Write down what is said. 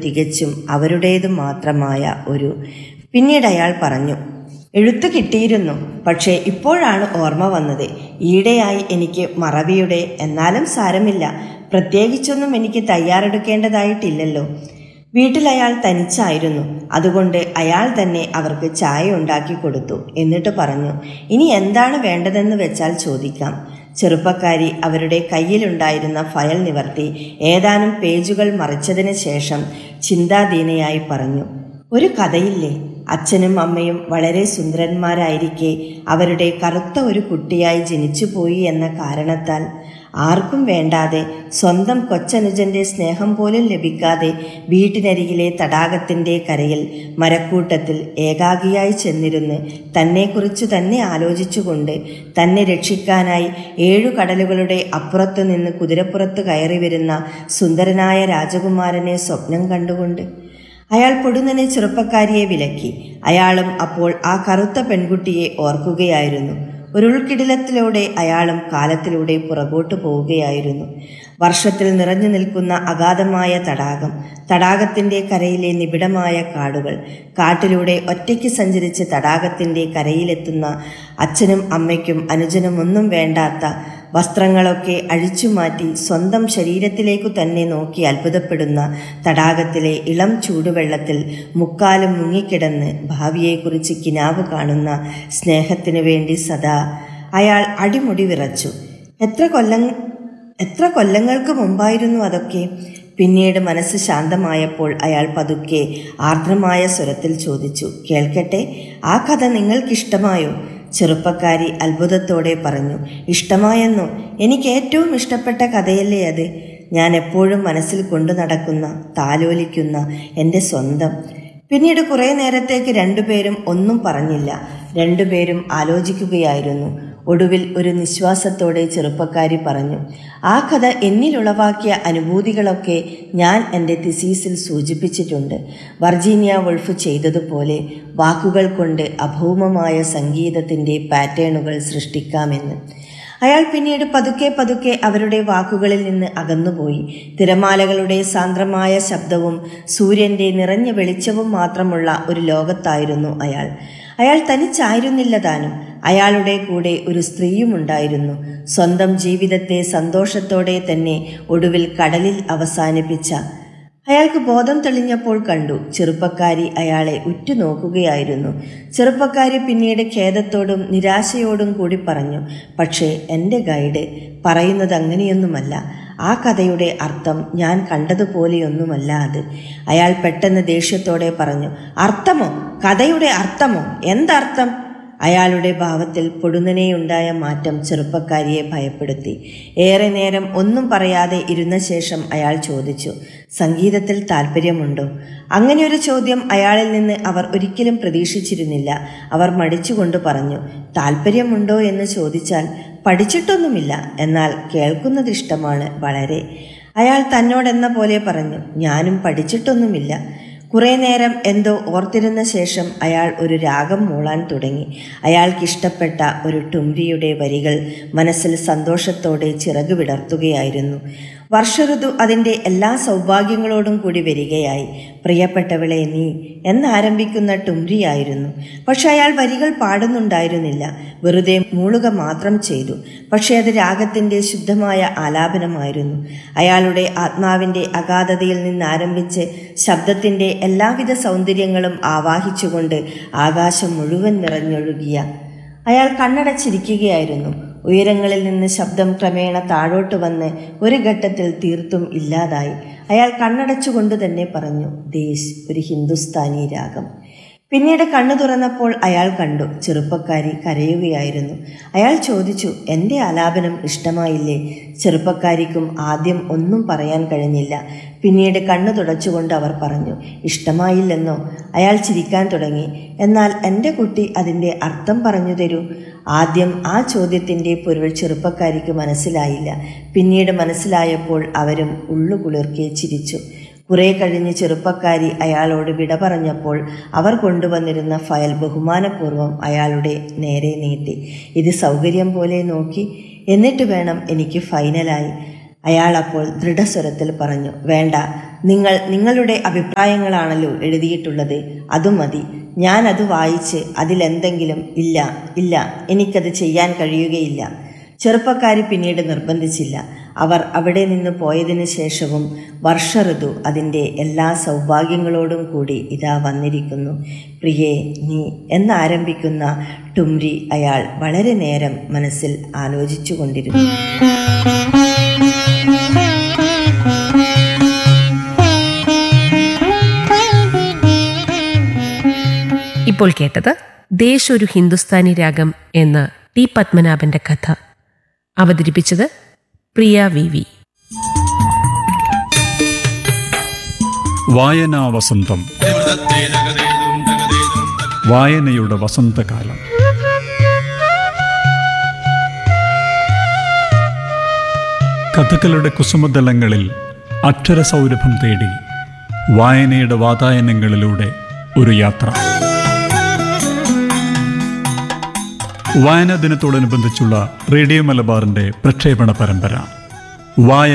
തികച്ചും അവരുടേതു മാത്രമായ ഒരു പിന്നീട് അയാൾ പറഞ്ഞു എഴുത്ത് കിട്ടിയിരുന്നു പക്ഷേ ഇപ്പോഴാണ് ഓർമ്മ വന്നത് ഈയിടെയായി എനിക്ക് മറവിയുടെ എന്നാലും സാരമില്ല പ്രത്യേകിച്ചൊന്നും എനിക്ക് തയ്യാറെടുക്കേണ്ടതായിട്ടില്ലല്ലോ വീട്ടിൽ അയാൾ തനിച്ചായിരുന്നു അതുകൊണ്ട് അയാൾ തന്നെ അവർക്ക് ചായ ഉണ്ടാക്കി കൊടുത്തു എന്നിട്ട് പറഞ്ഞു ഇനി എന്താണ് വേണ്ടതെന്ന് വെച്ചാൽ ചോദിക്കാം ചെറുപ്പക്കാരി അവരുടെ കയ്യിലുണ്ടായിരുന്ന ഫയൽ നിവർത്തി ഏതാനും പേജുകൾ മറിച്ചതിന് ശേഷം ചിന്താധീനയായി പറഞ്ഞു ഒരു കഥയില്ലേ അച്ഛനും അമ്മയും വളരെ സുന്ദരന്മാരായിരിക്കെ അവരുടെ കറുത്ത ഒരു കുട്ടിയായി ജനിച്ചുപോയി എന്ന കാരണത്താൽ ആർക്കും വേണ്ടാതെ സ്വന്തം കൊച്ചനുജന്റെ സ്നേഹം പോലും ലഭിക്കാതെ വീട്ടിനരികിലെ തടാകത്തിന്റെ കരയിൽ മരക്കൂട്ടത്തിൽ ഏകാഗിയായി ചെന്നിരുന്ന് തന്നെക്കുറിച്ച് തന്നെ ആലോചിച്ചുകൊണ്ട് തന്നെ രക്ഷിക്കാനായി ഏഴു കടലുകളുടെ അപ്പുറത്തു നിന്ന് കുതിരപ്പുറത്ത് കയറി വരുന്ന സുന്ദരനായ രാജകുമാരനെ സ്വപ്നം കണ്ടുകൊണ്ട് അയാൾ പൊടുന്നനെ ചെറുപ്പക്കാരിയെ വിലക്കി അയാളും അപ്പോൾ ആ കറുത്ത പെൺകുട്ടിയെ ഓർക്കുകയായിരുന്നു ഒരു ഉൾക്കിടിലത്തിലൂടെ അയാളും കാലത്തിലൂടെ പുറകോട്ട് പോവുകയായിരുന്നു വർഷത്തിൽ നിറഞ്ഞു നിൽക്കുന്ന അഗാധമായ തടാകം തടാകത്തിന്റെ കരയിലെ നിബിഡമായ കാടുകൾ കാട്ടിലൂടെ ഒറ്റയ്ക്ക് സഞ്ചരിച്ച് തടാകത്തിന്റെ കരയിലെത്തുന്ന അച്ഛനും അമ്മയ്ക്കും അനുജനും ഒന്നും വേണ്ടാത്ത വസ്ത്രങ്ങളൊക്കെ അഴിച്ചുമാറ്റി സ്വന്തം ശരീരത്തിലേക്കു തന്നെ നോക്കി അത്ഭുതപ്പെടുന്ന തടാകത്തിലെ ഇളം ചൂടുവെള്ളത്തിൽ മുക്കാലും മുങ്ങിക്കിടന്ന് ഭാവിയെക്കുറിച്ച് കിനാവ് കാണുന്ന സ്നേഹത്തിനു വേണ്ടി സദാ അയാൾ അടിമുടി വിറച്ചു എത്ര കൊല്ലം എത്ര കൊല്ലങ്ങൾക്ക് മുമ്പായിരുന്നു അതൊക്കെ പിന്നീട് മനസ്സ് ശാന്തമായപ്പോൾ അയാൾ പതുക്കെ ആർദ്രമായ സ്വരത്തിൽ ചോദിച്ചു കേൾക്കട്ടെ ആ കഥ നിങ്ങൾക്കിഷ്ടമായോ ചെറുപ്പക്കാരി അത്ഭുതത്തോടെ പറഞ്ഞു ഇഷ്ടമായെന്നോ എനിക്ക് ഏറ്റവും ഇഷ്ടപ്പെട്ട കഥയല്ലേ അത് ഞാൻ എപ്പോഴും മനസ്സിൽ കൊണ്ടു നടക്കുന്ന താലോലിക്കുന്ന എൻ്റെ സ്വന്തം പിന്നീട് കുറേ നേരത്തേക്ക് രണ്ടുപേരും ഒന്നും പറഞ്ഞില്ല രണ്ടുപേരും ആലോചിക്കുകയായിരുന്നു ഒടുവിൽ ഒരു നിശ്വാസത്തോടെ ചെറുപ്പക്കാരി പറഞ്ഞു ആ കഥ എന്നിലുളവാക്കിയ അനുഭൂതികളൊക്കെ ഞാൻ എൻ്റെ തിസീസിൽ സൂചിപ്പിച്ചിട്ടുണ്ട് വർജീനിയ വൾഫ് ചെയ്തതുപോലെ വാക്കുകൾ കൊണ്ട് അഭൗമമായ സംഗീതത്തിൻ്റെ പാറ്റേണുകൾ സൃഷ്ടിക്കാമെന്ന് അയാൾ പിന്നീട് പതുക്കെ പതുക്കെ അവരുടെ വാക്കുകളിൽ നിന്ന് അകന്നുപോയി തിരമാലകളുടെ സാന്ദ്രമായ ശബ്ദവും സൂര്യന്റെ നിറഞ്ഞ വെളിച്ചവും മാത്രമുള്ള ഒരു ലോകത്തായിരുന്നു അയാൾ അയാൾ തനിച്ചായിരുന്നില്ല താനും അയാളുടെ കൂടെ ഒരു സ്ത്രീയും ഉണ്ടായിരുന്നു സ്വന്തം ജീവിതത്തെ സന്തോഷത്തോടെ തന്നെ ഒടുവിൽ കടലിൽ അവസാനിപ്പിച്ച അയാൾക്ക് ബോധം തെളിഞ്ഞപ്പോൾ കണ്ടു ചെറുപ്പക്കാരി അയാളെ ഉറ്റുനോക്കുകയായിരുന്നു ചെറുപ്പക്കാരി പിന്നീട് ഖേദത്തോടും നിരാശയോടും കൂടി പറഞ്ഞു പക്ഷേ എൻ്റെ ഗൈഡ് പറയുന്നത് അങ്ങനെയൊന്നുമല്ല ആ കഥയുടെ അർത്ഥം ഞാൻ കണ്ടതുപോലെയൊന്നുമല്ല അത് അയാൾ പെട്ടെന്ന് ദേഷ്യത്തോടെ പറഞ്ഞു അർത്ഥമോ കഥയുടെ അർത്ഥമോ എന്തർത്ഥം അയാളുടെ ഭാവത്തിൽ പൊടുന്നനെയുണ്ടായ മാറ്റം ചെറുപ്പക്കാരിയെ ഭയപ്പെടുത്തി ഏറെ നേരം ഒന്നും പറയാതെ ഇരുന്ന ശേഷം അയാൾ ചോദിച്ചു സംഗീതത്തിൽ താല്പര്യമുണ്ടോ അങ്ങനെയൊരു ചോദ്യം അയാളിൽ നിന്ന് അവർ ഒരിക്കലും പ്രതീക്ഷിച്ചിരുന്നില്ല അവർ മടിച്ചുകൊണ്ട് പറഞ്ഞു താല്പര്യമുണ്ടോ എന്ന് ചോദിച്ചാൽ പഠിച്ചിട്ടൊന്നുമില്ല എന്നാൽ കേൾക്കുന്നത് ഇഷ്ടമാണ് വളരെ അയാൾ തന്നോടെന്ന പോലെ പറഞ്ഞു ഞാനും പഠിച്ചിട്ടൊന്നുമില്ല കുറേ നേരം എന്തോ ഓർത്തിരുന്ന ശേഷം അയാൾ ഒരു രാഗം മൂളാൻ തുടങ്ങി അയാൾക്കിഷ്ടപ്പെട്ട ഒരു ടുംരിയുടെ വരികൾ മനസ്സിൽ സന്തോഷത്തോടെ ചിറക് വിടർത്തുകയായിരുന്നു വർഷഋതു അതിൻ്റെ എല്ലാ സൗഭാഗ്യങ്ങളോടും കൂടി വരികയായി പ്രിയപ്പെട്ടവളെ നീ എന്നാരംഭിക്കുന്ന ടുംരിയായിരുന്നു പക്ഷെ അയാൾ വരികൾ പാടുന്നുണ്ടായിരുന്നില്ല വെറുതെ മൂളുക മാത്രം ചെയ്തു പക്ഷേ അത് രാഗത്തിൻ്റെ ശുദ്ധമായ ആലാപനമായിരുന്നു അയാളുടെ ആത്മാവിൻ്റെ അഗാധതയിൽ നിന്നാരംഭിച്ച് ശബ്ദത്തിൻ്റെ എല്ലാവിധ സൗന്ദര്യങ്ങളും ആവാഹിച്ചുകൊണ്ട് ആകാശം മുഴുവൻ നിറഞ്ഞൊഴുകിയ അയാൾ കണ്ണടച്ചിരിക്കുകയായിരുന്നു ഉയരങ്ങളിൽ നിന്ന് ശബ്ദം ക്രമേണ താഴോട്ട് വന്ന് ഒരു ഘട്ടത്തിൽ തീർത്തും ഇല്ലാതായി അയാൾ കണ്ണടച്ചുകൊണ്ട് തന്നെ പറഞ്ഞു ദേശ് ഒരു ഹിന്ദുസ്ഥാനി രാഗം പിന്നീട് കണ്ണു തുറന്നപ്പോൾ അയാൾ കണ്ടു ചെറുപ്പക്കാരി കരയുകയായിരുന്നു അയാൾ ചോദിച്ചു എൻ്റെ ആലാപനം ഇഷ്ടമായില്ലേ ചെറുപ്പക്കാരിക്കും ആദ്യം ഒന്നും പറയാൻ കഴിഞ്ഞില്ല പിന്നീട് കണ്ണു തുടച്ചുകൊണ്ട് അവർ പറഞ്ഞു ഇഷ്ടമായില്ലെന്നോ അയാൾ ചിരിക്കാൻ തുടങ്ങി എന്നാൽ എൻ്റെ കുട്ടി അതിൻ്റെ അർത്ഥം പറഞ്ഞു തരൂ ആദ്യം ആ ചോദ്യത്തിൻ്റെ പൊരുൾ ചെറുപ്പക്കാരിക്ക് മനസ്സിലായില്ല പിന്നീട് മനസ്സിലായപ്പോൾ അവരും ഉള്ളുകുളിർക്കെ ചിരിച്ചു കുറെ കഴിഞ്ഞ് ചെറുപ്പക്കാരി അയാളോട് വിട പറഞ്ഞപ്പോൾ അവർ കൊണ്ടുവന്നിരുന്ന ഫയൽ ബഹുമാനപൂർവ്വം അയാളുടെ നേരെ നീട്ടി ഇത് സൗകര്യം പോലെ നോക്കി എന്നിട്ട് വേണം എനിക്ക് ഫൈനലായി അയാൾ അപ്പോൾ ദൃഢസ്വരത്തിൽ പറഞ്ഞു വേണ്ട നിങ്ങൾ നിങ്ങളുടെ അഭിപ്രായങ്ങളാണല്ലോ എഴുതിയിട്ടുള്ളത് അതും മതി ഞാനത് വായിച്ച് അതിലെന്തെങ്കിലും ഇല്ല ഇല്ല എനിക്കത് ചെയ്യാൻ കഴിയുകയില്ല ചെറുപ്പക്കാരി പിന്നീട് നിർബന്ധിച്ചില്ല അവർ അവിടെ നിന്ന് പോയതിനു ശേഷവും വർഷ ഋതു അതിൻ്റെ എല്ലാ സൗഭാഗ്യങ്ങളോടും കൂടി ഇതാ വന്നിരിക്കുന്നു പ്രിയേ നീ എന്നാരംഭിക്കുന്ന ടുംരി അയാൾ വളരെ നേരം മനസ്സിൽ ആലോചിച്ചു കൊണ്ടിരുന്നു ഇപ്പോൾ കേട്ടത് ദേശ് ഒരു ഹിന്ദുസ്ഥാനി രാഗം എന്ന ടി പത്മനാഭന്റെ കഥ അവതരിപ്പിച്ചത് പ്രിയ വി വി വായനാ വസന്തം വായനയുടെ വസന്തകാലം കഥകളുടെ കുസുമതലങ്ങളിൽ അക്ഷരസൗരഭം തേടി വായനയുടെ വാതായനങ്ങളിലൂടെ ഒരു യാത്ര വായനാ ദിനത്തോടനുബന്ധിച്ചുള്ള റേഡിയോ മലബാറിന്റെ പ്രക്ഷേപണ പരമ്പര വായന